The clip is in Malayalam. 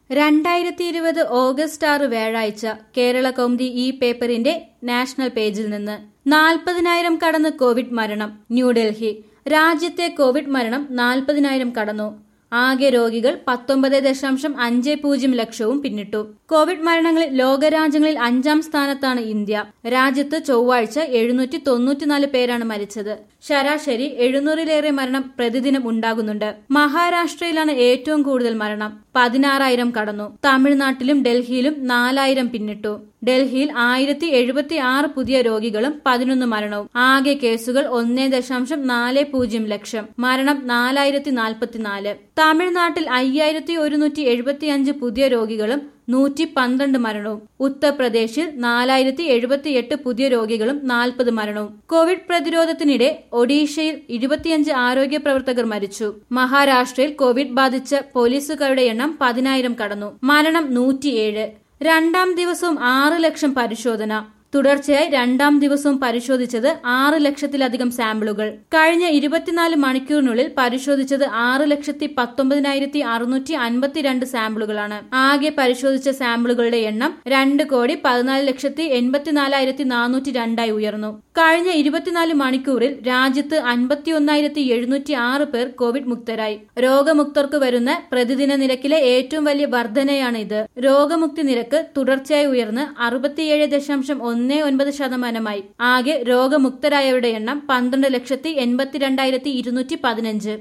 രണ്ടായിരത്തി ഇരുപത് ഓഗസ്റ്റ് ആറ് വ്യാഴാഴ്ച കേരള കൗമുദി ഈ പേപ്പറിന്റെ നാഷണൽ പേജിൽ നിന്ന് നാൽപ്പതിനായിരം കടന്ന് കോവിഡ് മരണം ന്യൂഡൽഹി രാജ്യത്തെ കോവിഡ് മരണം നാൽപ്പതിനായിരം കടന്നു ആകെ രോഗികൾ പത്തൊമ്പത് ദശാംശം അഞ്ച് പൂജ്യം ലക്ഷവും പിന്നിട്ടു കോവിഡ് മരണങ്ങളിൽ ലോകരാജ്യങ്ങളിൽ അഞ്ചാം സ്ഥാനത്താണ് ഇന്ത്യ രാജ്യത്ത് ചൊവ്വാഴ്ച എഴുന്നൂറ്റി തൊണ്ണൂറ്റിനാല് പേരാണ് മരിച്ചത് ശരാശരി എഴുന്നൂറിലേറെ മരണം പ്രതിദിനം ഉണ്ടാകുന്നുണ്ട് മഹാരാഷ്ട്രയിലാണ് ഏറ്റവും കൂടുതൽ മരണം പതിനാറായിരം കടന്നു തമിഴ്നാട്ടിലും ഡൽഹിയിലും നാലായിരം പിന്നിട്ടു ഡൽഹിയിൽ ആയിരത്തി എഴുപത്തി ആറ് പുതിയ രോഗികളും പതിനൊന്ന് മരണവും ആകെ കേസുകൾ ഒന്നേ ദശാംശം നാല് പൂജ്യം ലക്ഷം മരണം നാലായിരത്തി നാൽപ്പത്തിനാല് തമിഴ്നാട്ടിൽ അയ്യായിരത്തി ഒരുന്നൂറ്റി എഴുപത്തി അഞ്ച് പുതിയ രോഗികളും നൂറ്റി പന്ത്രണ്ട് മരണവും ഉത്തർപ്രദേശിൽ നാലായിരത്തി എഴുപത്തിയെട്ട് പുതിയ രോഗികളും നാൽപ്പത് മരണവും കോവിഡ് പ്രതിരോധത്തിനിടെ ഒഡീഷയിൽ ഇരുപത്തിയഞ്ച് ആരോഗ്യ പ്രവർത്തകർ മരിച്ചു മഹാരാഷ്ട്രയിൽ കോവിഡ് ബാധിച്ച പോലീസുകാരുടെ എണ്ണം പതിനായിരം കടന്നു മരണം നൂറ്റിയേഴ് രണ്ടാം ദിവസവും ആറ് ലക്ഷം പരിശോധന തുടർച്ചയായി രണ്ടാം ദിവസവും പരിശോധിച്ചത് ആറ് ലക്ഷത്തിലധികം സാമ്പിളുകൾ കഴിഞ്ഞ ഇരുപത്തിനാല് മണിക്കൂറിനുള്ളിൽ പരിശോധിച്ചത് ആറ് ലക്ഷത്തി പത്തൊമ്പതിനായിരത്തി അറുന്നൂറ്റി അൻപത്തിരണ്ട് സാമ്പിളുകളാണ് ആകെ പരിശോധിച്ച സാമ്പിളുകളുടെ എണ്ണം രണ്ട് കോടി പതിനാല് ലക്ഷത്തി എൺപത്തിനാലായിരത്തി നാനൂറ്റി രണ്ടായി ഉയർന്നു കഴിഞ്ഞ ഇരുപത്തിനാല് മണിക്കൂറിൽ രാജ്യത്ത് അൻപത്തിയൊന്നായിരത്തി എഴുന്നൂറ്റി ആറ് പേർ കോവിഡ് മുക്തരായി രോഗമുക്തർക്ക് വരുന്ന പ്രതിദിന നിരക്കിലെ ഏറ്റവും വലിയ വർധനയാണ് ഇത് രോഗമുക്തി നിരക്ക് തുടർച്ചയായി ഉയർന്ന് അറുപത്തിയേഴ് ദശാംശം ഒന്ന് ഒൻപത് ശതമാനമായി ആകെ രോഗമുക്തരായവരുടെ എണ്ണം പന്ത്രണ്ട് ലക്ഷത്തി എൺപത്തിരണ്ടായിരത്തി ഇരുന്നൂറ്റി പതിനഞ്ച്